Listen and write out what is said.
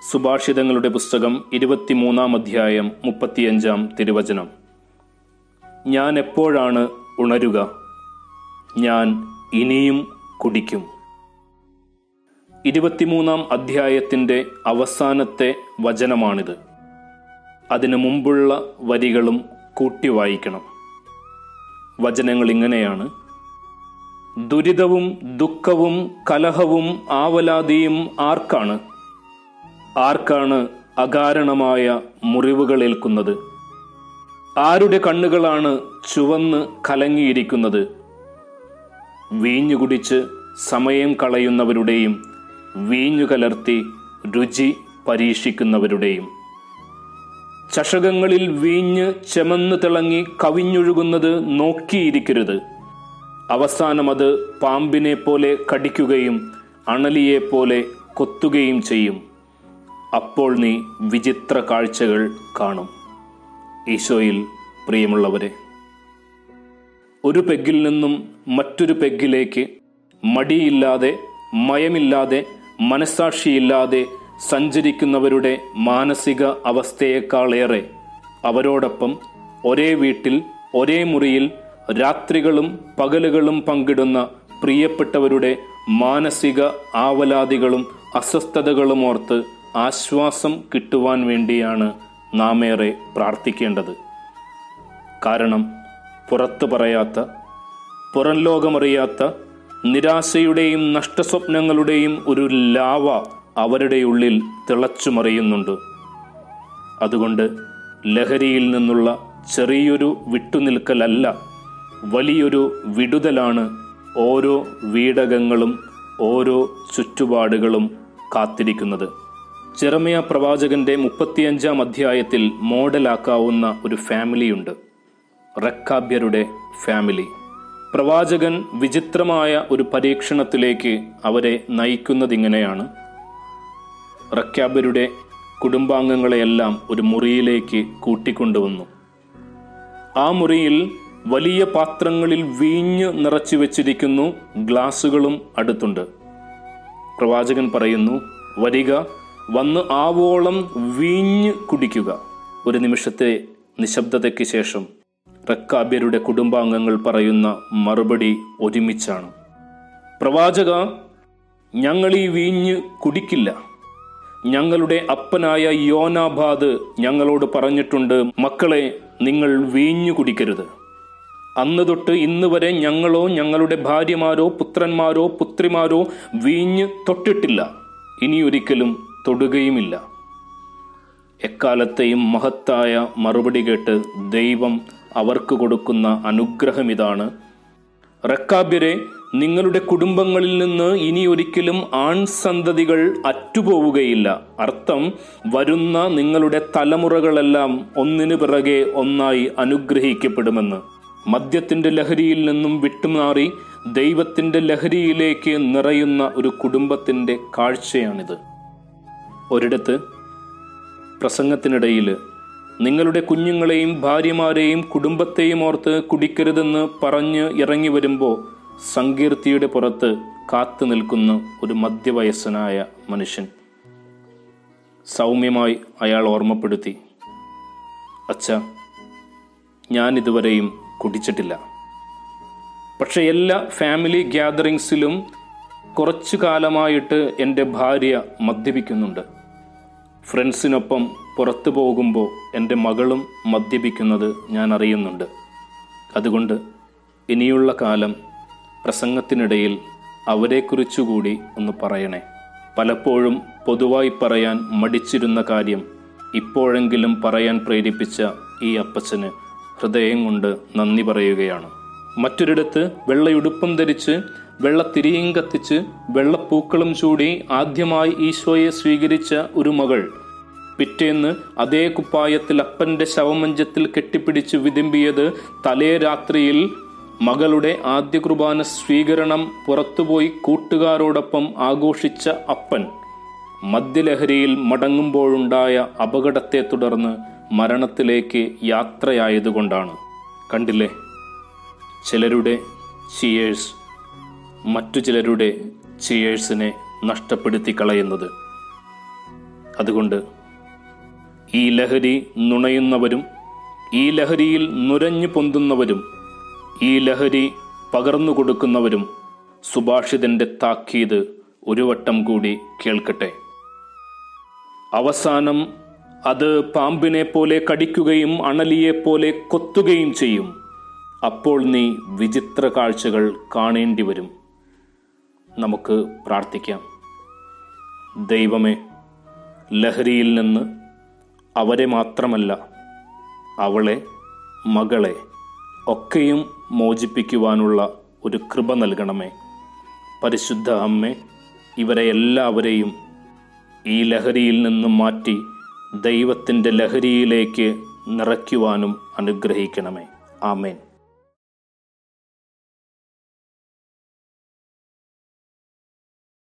സുഭാഷിതങ്ങളുടെ പുസ്തകം ഇരുപത്തിമൂന്നാം അധ്യായം മുപ്പത്തിയഞ്ചാം തിരുവചനം ഞാൻ എപ്പോഴാണ് ഉണരുക ഞാൻ ഇനിയും കുടിക്കും ഇരുപത്തിമൂന്നാം അധ്യായത്തിൻ്റെ അവസാനത്തെ വചനമാണിത് അതിനു മുമ്പുള്ള വരികളും കൂട്ടി വായിക്കണം വചനങ്ങൾ ഇങ്ങനെയാണ് ദുരിതവും ദുഃഖവും കലഹവും ആവലാതിയും ആർക്കാണ് ആർക്കാണ് അകാരണമായ മുറിവുകളേൽക്കുന്നത് ആരുടെ കണ്ണുകളാണ് ചുവന്ന് കലങ്ങിയിരിക്കുന്നത് വീഞ്ഞു കുടിച്ച് സമയം കളയുന്നവരുടെയും വീഞ്ഞു കലർത്തി രുചി പരീക്ഷിക്കുന്നവരുടെയും ചഷകങ്ങളിൽ വീഞ്ഞ് ചെമന്ന് തിളങ്ങി കവിഞ്ഞൊഴുകുന്നത് നോക്കിയിരിക്കരുത് അവസാനം അത് പാമ്പിനെ പോലെ കടിക്കുകയും അണലിയെ പോലെ കൊത്തുകയും ചെയ്യും അപ്പോൾ നീ വിചിത്ര കാഴ്ചകൾ കാണും ഈശോയിൽ പ്രിയമുള്ളവരെ ഒരു പെഗ്ഗിൽ നിന്നും മറ്റൊരു പെഗ്ഗിലേക്ക് മടിയില്ലാതെ മയമില്ലാതെ മനസാക്ഷിയില്ലാതെ സഞ്ചരിക്കുന്നവരുടെ മാനസിക അവസ്ഥയേക്കാളേറെ അവരോടൊപ്പം ഒരേ വീട്ടിൽ ഒരേ മുറിയിൽ രാത്രികളും പകലുകളും പങ്കിടുന്ന പ്രിയപ്പെട്ടവരുടെ മാനസിക ആവലാതികളും അസ്വസ്ഥതകളും ഓർത്ത് ആശ്വാസം കിട്ടുവാൻ വേണ്ടിയാണ് നാം ഏറെ പ്രാർത്ഥിക്കേണ്ടത് കാരണം പുറത്തു പറയാത്ത പുറം ലോകമറിയാത്ത നിരാശയുടെയും നഷ്ടസ്വപ്നങ്ങളുടെയും ഒരു ലാവ അവരുടെ ഉള്ളിൽ തിളച്ചുമറിയുന്നുണ്ട് അതുകൊണ്ട് ലഹരിയിൽ നിന്നുള്ള ചെറിയൊരു വിട്ടുനിൽക്കലല്ല വലിയൊരു വിടുതലാണ് ഓരോ വീടകങ്ങളും ഓരോ ചുറ്റുപാടുകളും കാത്തിരിക്കുന്നത് ചെറമയ പ്രവാചകന്റെ മുപ്പത്തിയഞ്ചാം അധ്യായത്തിൽ മോഡലാക്കാവുന്ന ഒരു ഫാമിലിയുണ്ട് റക്കാബ്യരുടെ ഫാമിലി പ്രവാചകൻ വിചിത്രമായ ഒരു പരീക്ഷണത്തിലേക്ക് അവരെ നയിക്കുന്നതിങ്ങനെയാണ് റക്കാബ്യരുടെ കുടുംബാംഗങ്ങളെയെല്ലാം ഒരു മുറിയിലേക്ക് കൂട്ടിക്കൊണ്ടുവന്നു ആ മുറിയിൽ വലിയ പാത്രങ്ങളിൽ വീഞ്ഞ് നിറച്ചു വെച്ചിരിക്കുന്നു ഗ്ലാസുകളും അടുത്തുണ്ട് പ്രവാചകൻ പറയുന്നു വരിക വന്ന് ആവോളം വീഞ്ഞ് കുടിക്കുക ഒരു നിമിഷത്തെ നിശബ്ദതയ്ക്ക് ശേഷം റക്കാബ്യരുടെ കുടുംബാംഗങ്ങൾ പറയുന്ന മറുപടി ഒരുമിച്ചാണ് പ്രവാചക ഞങ്ങൾ ഈ വീഞ്ഞ് കുടിക്കില്ല ഞങ്ങളുടെ അപ്പനായ യോനാബാദ് ഞങ്ങളോട് പറഞ്ഞിട്ടുണ്ട് മക്കളെ നിങ്ങൾ വീഞ്ഞു കുടിക്കരുത് അന്ന് തൊട്ട് ഇന്ന് വരെ ഞങ്ങളോ ഞങ്ങളുടെ ഭാര്യമാരോ പുത്രന്മാരോ പുത്രിമാരോ വീഞ്ഞ് തൊട്ടിട്ടില്ല ഇനിയൊരിക്കലും തൊടുകയുമില്ല എക്കാലത്തെയും മഹത്തായ മറുപടി കേട്ട് ദൈവം അവർക്ക് കൊടുക്കുന്ന അനുഗ്രഹം ഇതാണ് റക്കാബ്യരെ നിങ്ങളുടെ കുടുംബങ്ങളിൽ നിന്ന് ഇനി ഒരിക്കലും ആൺസന്തതികൾ അറ്റുപോവുകയില്ല അർത്ഥം വരുന്ന നിങ്ങളുടെ തലമുറകളെല്ലാം ഒന്നിനു പിറകെ ഒന്നായി അനുഗ്രഹിക്കപ്പെടുമെന്ന് മദ്യത്തിന്റെ ലഹരിയിൽ നിന്നും വിട്ടുമാറി ദൈവത്തിന്റെ ലഹരിയിലേക്ക് നിറയുന്ന ഒരു കുടുംബത്തിന്റെ കാഴ്ചയാണിത് ഒരിടത്ത് പ്രസംഗത്തിനിടയിൽ നിങ്ങളുടെ കുഞ്ഞുങ്ങളെയും ഭാര്യമാരെയും കുടുംബത്തെയും ഓർത്ത് കുടിക്കരുതെന്ന് പറഞ്ഞ് ഇറങ്ങി വരുമ്പോൾ സങ്കീർത്തിയുടെ പുറത്ത് കാത്തു നിൽക്കുന്ന ഒരു മധ്യവയസ്സനായ മനുഷ്യൻ സൗമ്യമായി അയാൾ ഓർമ്മപ്പെടുത്തി അച്ഛ ഞാൻ ഇതുവരെയും കുടിച്ചിട്ടില്ല പക്ഷെ എല്ലാ ഫാമിലി ഗ്യാതറിങ്സിലും കുറച്ചു കാലമായിട്ട് എൻ്റെ ഭാര്യ മദ്യപിക്കുന്നുണ്ട് ഫ്രണ്ട്സിനൊപ്പം പുറത്തു പോകുമ്പോൾ എൻ്റെ മകളും മദ്യപിക്കുന്നത് ഞാൻ അറിയുന്നുണ്ട് അതുകൊണ്ട് ഇനിയുള്ള കാലം പ്രസംഗത്തിനിടയിൽ അവരെക്കുറിച്ചുകൂടി ഒന്ന് പറയണേ പലപ്പോഴും പൊതുവായി പറയാൻ മടിച്ചിരുന്ന കാര്യം ഇപ്പോഴെങ്കിലും പറയാൻ പ്രേരിപ്പിച്ച ഈ അപ്പച്ചന് ഹൃദയം കൊണ്ട് നന്ദി പറയുകയാണ് മറ്റൊരിടത്ത് വെള്ളയുടുപ്പം ധരിച്ച് വെള്ളത്തിരിയും കത്തിച്ച് വെള്ളപ്പൂക്കളും ചൂടി ആദ്യമായി ഈശോയെ സ്വീകരിച്ച ഒരു മകൾ പിറ്റേന്ന് അതേ കുപ്പായത്തിൽ അപ്പന്റെ ശവമഞ്ചത്തിൽ കെട്ടിപ്പിടിച്ച് വിതുമ്പിയത് തലേ രാത്രിയിൽ മകളുടെ ആദ്യ കുർബാന സ്വീകരണം പുറത്തുപോയി കൂട്ടുകാരോടൊപ്പം ആഘോഷിച്ച അപ്പൻ മദ്യലഹരിയിൽ മടങ്ങുമ്പോഴുണ്ടായ അപകടത്തെ തുടർന്ന് മരണത്തിലേക്ക് യാത്രയായതുകൊണ്ടാണ് കണ്ടില്ലേ ചിലരുടെ ചിയേഴ്സ് മറ്റു ചിലരുടെ ചിയേഴ്സിനെ നഷ്ടപ്പെടുത്തി കളയുന്നത് അതുകൊണ്ട് ഈ ലഹരി നുണയുന്നവരും ഈ ലഹരിയിൽ നുരഞ്ഞു പൊന്തുന്നവരും ഈ ലഹരി പകർന്നു കൊടുക്കുന്നവരും സുഭാഷിതന്റെ താക്കീത് ഒരു വട്ടം കൂടി കേൾക്കട്ടെ അവസാനം അത് പാമ്പിനെ പോലെ കടിക്കുകയും അണലിയെ പോലെ കൊത്തുകയും ചെയ്യും അപ്പോൾ നീ വിചിത്ര കാഴ്ചകൾ കാണേണ്ടി വരും നമുക്ക് പ്രാർത്ഥിക്കാം ദൈവമേ ലഹരിയിൽ നിന്ന് അവരെ മാത്രമല്ല അവളെ മകളെ ഒക്കെയും മോചിപ്പിക്കുവാനുള്ള ഒരു കൃപ നൽകണമേ പരിശുദ്ധ അമ്മേ ഇവരെ എല്ലാവരെയും ഈ ലഹരിയിൽ നിന്നും മാറ്റി ദൈവത്തിൻ്റെ ലഹരിയിലേക്ക് നിറയ്ക്കുവാനും അനുഗ്രഹിക്കണമേ ആമേൻ